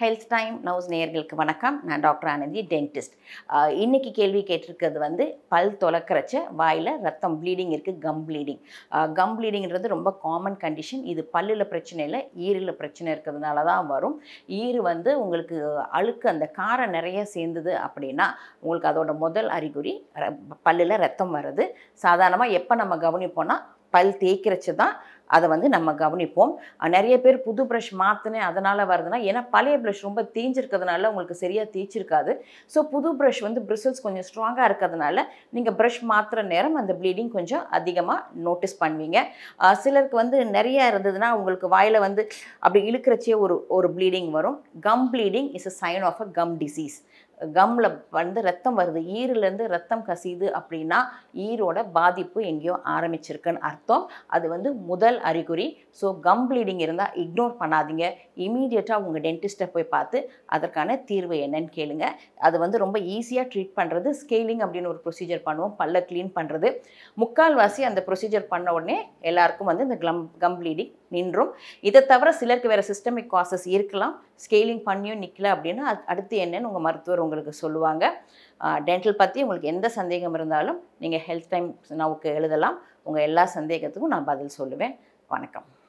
health time நவுஸ் நேயர்களுக்கு வணக்கம் நான் டாக்டர் ஆனந்தி டென்டிஸ்ட் இன்னைக்கு கேள்வி கேட்டிருக்கிறது வந்து பல் தொலைக்கிறச்ச வாயில் ரத்தம் ப்ளீடிங் இருக்குது கம் ப்ளீடிங் கம் ப்ளீடிங்கிறது ரொம்ப காமன் கண்டிஷன் இது பல்லில் பிரச்சனை இல்லை ஈரில் பிரச்சனை இருக்கிறதுனால தான் வரும் ஈறு வந்து உங்களுக்கு அழுக்கு அந்த காரம் நிறைய சேர்ந்தது அப்படின்னா உங்களுக்கு அதோட முதல் அறிகுறி ர- பல்லில் ரத்தம் வருது சாதாரணமாக எப்போ நம்ம கவனிப்போம்னா பல் தேய்க்கிறச்சு தான் அதை வந்து நம்ம கவனிப்போம் அஹ் நிறைய பேர் புது ப்ரஷ் மாற்றினேன் அதனால் வருதுன்னா ஏன்னா பழைய ப்ரஷ் ரொம்ப தேஞ்சிருக்கிறதுனால உங்களுக்கு சரியாக தேய்ச்சிருக்காது ஸோ புது ப்ரஷ் வந்து பிரிசல்ஸ் கொஞ்சம் ஸ்ட்ராங்காக இருக்கிறதுனால நீங்கள் ப்ரஷ் மாற்றுற நேரம் அந்த ப்ளீடிங் கொஞ்சம் அதிகமாக நோட்டீஸ் பண்ணுவீங்க அஹ் சிலருக்கு வந்து நிறைய இருந்ததுன்னா உங்களுக்கு வாயில் வந்து அப்படி இழுக்கிறச்சே ஒரு ஒரு ப்ளீடிங் வரும் gum bleeding is a sign of a gum disease கம்மில் வந்து ரத்தம் வருது ஈரிலேருந்து ரத்தம் கசியுது அப்படின்னா ஈரோட பாதிப்பு எங்கேயோ ஆரம்பிச்சிருக்குன்னு அர்த்தம் அது வந்து முதல் அறிகுறி ஸோ கம் ப்ளீடிங் இருந்தால் இக்னோர் பண்ணாதீங்க இமீடியட்டாக உங்கள் டென்டிஸ்ட்டை போய் பார்த்து அதற்கான தீர்வு என்னன்னு கேளுங்க அது வந்து ரொம்ப ஈஸியாக ட்ரீட் பண்ணுறது ஸ்கேலிங் அப்படின்னு ஒரு ப்ரொசீஜர் பண்ணுவோம் பல்ல க்ளீன் பண்ணுறது முக்கால்வாசி அந்த ப்ரொசீஜர் பண்ண உடனே எல்லாருக்கும் வந்து இந்த கம் கம் ப்ளீடிங் நின்றும் இதை தவிர சிலருக்கு வேறு சிஸ்டமிக் காசஸ் இருக்கலாம் ஸ்கேலிங் பண்ணியும் நிற்கல அப்படின்னா அது- அடுத்து என்னன்னு உங்கள் மருத்துவர் உங்களுக்கு சொல்லுவாங்க டென்டல் பற்றி உங்களுக்கு எந்த சந்தேகம் இருந்தாலும் நீங்கள் ஹெல்த் டைம் நவுக்கு எழுதலாம் உங்கள் எல்லா சந்தேகத்துக்கும் நான் பதில் சொல்லுவேன் வணக்கம்